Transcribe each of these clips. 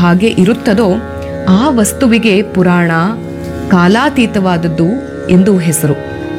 ಹಾಗೆ ಇರುತ್ತದೋ ಆ ವಸ್ತುವಿಗೆ ಪುರಾಣ ಕಾಲಾತೀತವಾದದ್ದು ಎಂದು ಹೆಸರು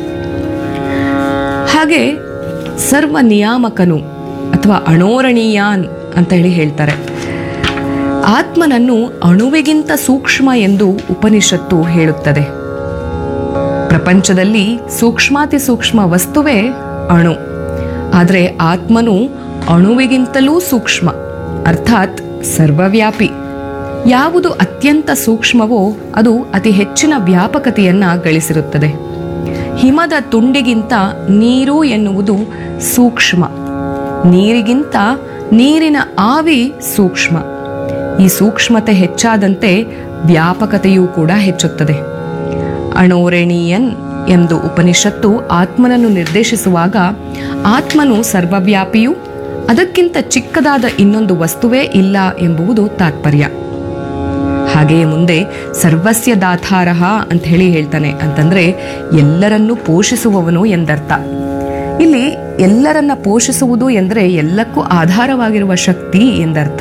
ಹಾಗೆ ಸರ್ವ ನಿಯಾಮಕನು ಅಥವಾ ಅಣೋರಣೀಯಾನ್ ಅಂತ ಹೇಳಿ ಹೇಳ್ತಾರೆ ಆತ್ಮನನ್ನು ಅಣುವಿಗಿಂತ ಸೂಕ್ಷ್ಮ ಎಂದು ಉಪನಿಷತ್ತು ಹೇಳುತ್ತದೆ ಪ್ರಪಂಚದಲ್ಲಿ ಸೂಕ್ಷ್ಮಾತಿ ಸೂಕ್ಷ್ಮ ವಸ್ತುವೇ ಅಣು ಆದರೆ ಆತ್ಮನು ಅಣುವಿಗಿಂತಲೂ ಸೂಕ್ಷ್ಮ ಅರ್ಥಾತ್ ಸರ್ವವ್ಯಾಪಿ ಯಾವುದು ಅತ್ಯಂತ ಸೂಕ್ಷ್ಮವೋ ಅದು ಅತಿ ಹೆಚ್ಚಿನ ವ್ಯಾಪಕತೆಯನ್ನ ಗಳಿಸಿರುತ್ತದೆ ಹಿಮದ ತುಂಡಿಗಿಂತ ನೀರು ಎನ್ನುವುದು ಸೂಕ್ಷ್ಮ ನೀರಿಗಿಂತ ನೀರಿನ ಆವಿ ಸೂಕ್ಷ್ಮ ಈ ಸೂಕ್ಷ್ಮತೆ ಹೆಚ್ಚಾದಂತೆ ವ್ಯಾಪಕತೆಯೂ ಕೂಡ ಹೆಚ್ಚುತ್ತದೆ ಅಣೋರಣೀಯನ್ ಎಂದು ಉಪನಿಷತ್ತು ಆತ್ಮನನ್ನು ನಿರ್ದೇಶಿಸುವಾಗ ಆತ್ಮನು ಸರ್ವವ್ಯಾಪಿಯೂ ಅದಕ್ಕಿಂತ ಚಿಕ್ಕದಾದ ಇನ್ನೊಂದು ವಸ್ತುವೇ ಇಲ್ಲ ಎಂಬುದು ತಾತ್ಪರ್ಯ ಹಾಗೆಯೇ ಮುಂದೆ ಸರ್ವಸ್ಯ ದಾತಾರಹ ಅಂತ ಹೇಳಿ ಹೇಳ್ತಾನೆ ಅಂತಂದ್ರೆ ಎಲ್ಲರನ್ನೂ ಪೋಷಿಸುವವನು ಎಂದರ್ಥ ಇಲ್ಲಿ ಎಲ್ಲರನ್ನ ಪೋಷಿಸುವುದು ಎಂದರೆ ಎಲ್ಲಕ್ಕೂ ಆಧಾರವಾಗಿರುವ ಶಕ್ತಿ ಎಂದರ್ಥ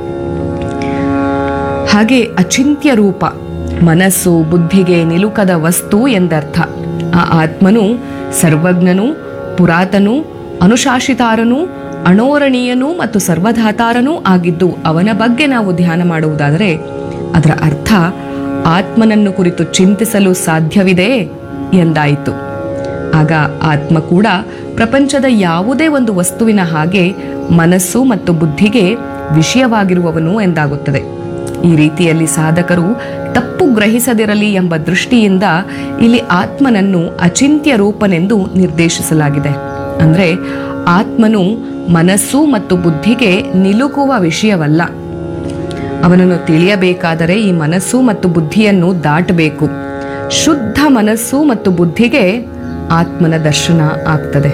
ಹಾಗೆ ಅಚಿಂತ್ಯ ರೂಪ ಮನಸ್ಸು ಬುದ್ಧಿಗೆ ನಿಲುಕದ ವಸ್ತು ಎಂದರ್ಥ ಆ ಆತ್ಮನು ಸರ್ವಜ್ಞನು ಪುರಾತನು ಅನುಶಾಸಿತಾರನೂ ಅಣೋರಣೀಯನೂ ಮತ್ತು ಸರ್ವಧಾತಾರನೂ ಆಗಿದ್ದು ಅವನ ಬಗ್ಗೆ ನಾವು ಧ್ಯಾನ ಮಾಡುವುದಾದರೆ ಅದರ ಅರ್ಥ ಆತ್ಮನನ್ನು ಕುರಿತು ಚಿಂತಿಸಲು ಸಾಧ್ಯವಿದೆ ಎಂದಾಯಿತು ಆಗ ಆತ್ಮ ಕೂಡ ಪ್ರಪಂಚದ ಯಾವುದೇ ಒಂದು ವಸ್ತುವಿನ ಹಾಗೆ ಮನಸ್ಸು ಮತ್ತು ಬುದ್ಧಿಗೆ ವಿಷಯವಾಗಿರುವವನು ಎಂದಾಗುತ್ತದೆ ಈ ರೀತಿಯಲ್ಲಿ ಸಾಧಕರು ತಪ್ಪು ಗ್ರಹಿಸದಿರಲಿ ಎಂಬ ದೃಷ್ಟಿಯಿಂದ ಇಲ್ಲಿ ಆತ್ಮನನ್ನು ಅಚಿಂತ್ಯ ರೂಪನೆಂದು ನಿರ್ದೇಶಿಸಲಾಗಿದೆ ಅಂದ್ರೆ ಆತ್ಮನು ಮನಸ್ಸು ಮತ್ತು ಬುದ್ಧಿಗೆ ನಿಲುಕುವ ವಿಷಯವಲ್ಲ ಅವನನ್ನು ತಿಳಿಯಬೇಕಾದರೆ ಈ ಮನಸ್ಸು ಮತ್ತು ಬುದ್ಧಿಯನ್ನು ದಾಟಬೇಕು ಶುದ್ಧ ಮನಸ್ಸು ಮತ್ತು ಬುದ್ಧಿಗೆ ಆತ್ಮನ ದರ್ಶನ ಆಗ್ತದೆ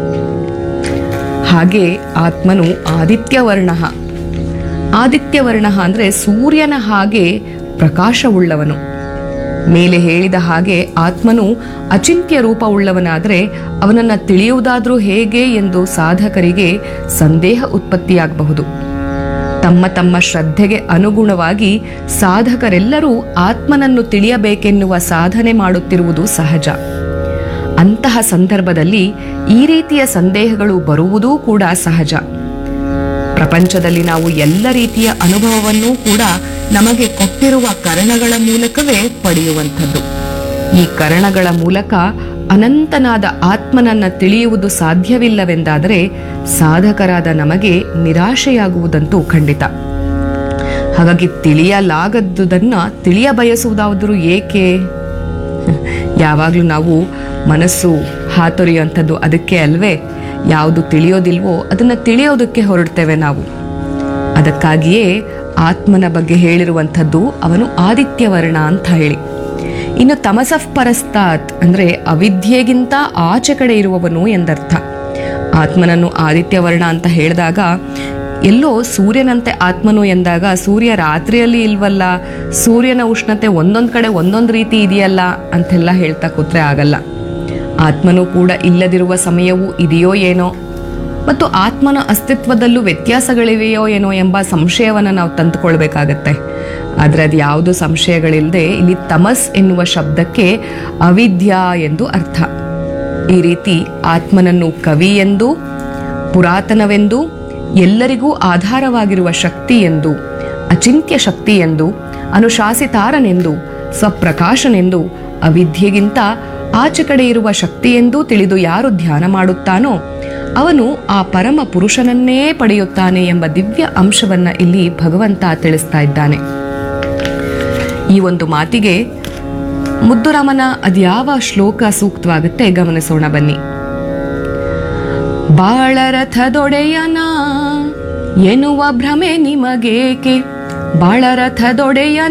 ಹಾಗೆ ಆತ್ಮನು ಆದಿತ್ಯವರ್ಣ ಆದಿತ್ಯವರ್ಣ ಅಂದ್ರೆ ಸೂರ್ಯನ ಹಾಗೆ ಪ್ರಕಾಶವುಳ್ಳವನು ಮೇಲೆ ಹೇಳಿದ ಹಾಗೆ ಆತ್ಮನು ಅಚಿಂತ್ಯ ರೂಪವುಳ್ಳವನಾದರೆ ಅವನನ್ನ ತಿಳಿಯುವುದಾದ್ರೂ ಹೇಗೆ ಎಂದು ಸಾಧಕರಿಗೆ ಸಂದೇಹ ಉತ್ಪತ್ತಿಯಾಗಬಹುದು ತಮ್ಮ ತಮ್ಮ ಶ್ರದ್ಧೆಗೆ ಅನುಗುಣವಾಗಿ ಸಾಧಕರೆಲ್ಲರೂ ಆತ್ಮನನ್ನು ತಿಳಿಯಬೇಕೆನ್ನುವ ಸಾಧನೆ ಮಾಡುತ್ತಿರುವುದು ಸಹಜ ಅಂತಹ ಸಂದರ್ಭದಲ್ಲಿ ಈ ರೀತಿಯ ಸಂದೇಹಗಳು ಬರುವುದೂ ಕೂಡ ಸಹಜ ಪ್ರಪಂಚದಲ್ಲಿ ನಾವು ಎಲ್ಲ ರೀತಿಯ ಅನುಭವವನ್ನೂ ಕೂಡ ನಮಗೆ ಕೊಟ್ಟಿರುವ ಕರಣಗಳ ಮೂಲಕವೇ ಪಡೆಯುವಂಥದ್ದು ಈ ಕರಣಗಳ ಮೂಲಕ ಅನಂತನಾದ ಆತ್ಮನನ್ನ ತಿಳಿಯುವುದು ಸಾಧ್ಯವಿಲ್ಲವೆಂದಾದರೆ ಸಾಧಕರಾದ ನಮಗೆ ನಿರಾಶೆಯಾಗುವುದಂತೂ ಖಂಡಿತ ಹಾಗಾಗಿ ತಿಳಿಯಲಾಗದ್ದುದನ್ನ ತಿಳಿಯ ಬಯಸುವುದಾದರೂ ಏಕೆ ಯಾವಾಗಲೂ ನಾವು ಮನಸ್ಸು ಹಾತೊರೆಯುವಂಥದ್ದು ಅದಕ್ಕೆ ಅಲ್ವೇ ಯಾವುದು ತಿಳಿಯೋದಿಲ್ವೋ ಅದನ್ನು ತಿಳಿಯೋದಕ್ಕೆ ಹೊರಡ್ತೇವೆ ನಾವು ಅದಕ್ಕಾಗಿಯೇ ಆತ್ಮನ ಬಗ್ಗೆ ಹೇಳಿರುವಂಥದ್ದು ಅವನು ಆದಿತ್ಯವರ್ಣ ಅಂತ ಹೇಳಿ ಇನ್ನು ತಮಸಃ ಪರಸ್ತಾತ್ ಅಂದ್ರೆ ಅವಿದ್ಯೆಗಿಂತ ಆಚೆ ಕಡೆ ಇರುವವನು ಎಂದರ್ಥ ಆತ್ಮನನ್ನು ಆದಿತ್ಯವರ್ಣ ಅಂತ ಹೇಳಿದಾಗ ಎಲ್ಲೋ ಸೂರ್ಯನಂತೆ ಆತ್ಮನು ಎಂದಾಗ ಸೂರ್ಯ ರಾತ್ರಿಯಲ್ಲಿ ಇಲ್ವಲ್ಲ ಸೂರ್ಯನ ಉಷ್ಣತೆ ಒಂದೊಂದು ಕಡೆ ಒಂದೊಂದು ರೀತಿ ಇದೆಯಲ್ಲ ಅಂತೆಲ್ಲ ಹೇಳ್ತಾ ಕೂತ್ರೆ ಆಗಲ್ಲ ಆತ್ಮನು ಕೂಡ ಇಲ್ಲದಿರುವ ಸಮಯವೂ ಇದೆಯೋ ಏನೋ ಮತ್ತು ಆತ್ಮನ ಅಸ್ತಿತ್ವದಲ್ಲೂ ವ್ಯತ್ಯಾಸಗಳಿವೆಯೋ ಏನೋ ಎಂಬ ಸಂಶಯವನ್ನು ನಾವು ತಂದುಕೊಳ್ಬೇಕಾಗತ್ತೆ ಆದರೆ ಅದು ಯಾವುದು ಸಂಶಯಗಳಿಲ್ಲದೆ ಇಲ್ಲಿ ತಮಸ್ ಎನ್ನುವ ಶಬ್ದಕ್ಕೆ ಅವಿದ್ಯಾ ಎಂದು ಅರ್ಥ ಈ ರೀತಿ ಆತ್ಮನನ್ನು ಕವಿ ಎಂದು ಪುರಾತನವೆಂದು ಎಲ್ಲರಿಗೂ ಆಧಾರವಾಗಿರುವ ಶಕ್ತಿ ಎಂದು ಅಚಿಂತ್ಯ ಶಕ್ತಿ ಎಂದು ಅನುಶಾಸಿತಾರನೆಂದು ಸ್ವಪ್ರಕಾಶನೆಂದು ಅವಿದ್ಯೆಗಿಂತ ಆಚೆ ಕಡೆ ಇರುವ ಶಕ್ತಿಯೆಂದೂ ತಿಳಿದು ಯಾರು ಧ್ಯಾನ ಮಾಡುತ್ತಾನೋ ಅವನು ಆ ಪರಮ ಪುರುಷನನ್ನೇ ಪಡೆಯುತ್ತಾನೆ ಎಂಬ ದಿವ್ಯ ಅಂಶವನ್ನ ಇಲ್ಲಿ ಭಗವಂತ ತಿಳಿಸ್ತಾ ಇದ್ದಾನೆ ಈ ಒಂದು ಮಾತಿಗೆ ಮುದ್ದುರಾಮನ ಅದ್ಯಾವ ಶ್ಲೋಕ ಸೂಕ್ತವಾಗುತ್ತೆ ಗಮನಿಸೋಣ ಬನ್ನಿ ಬಾಳರಥದೊಡೆಯನ ಎನ್ನುವ ಭ್ರಮೆ ನಿಮಗೇಕೆ ಬಾಳರಥದೊಡೆಯನ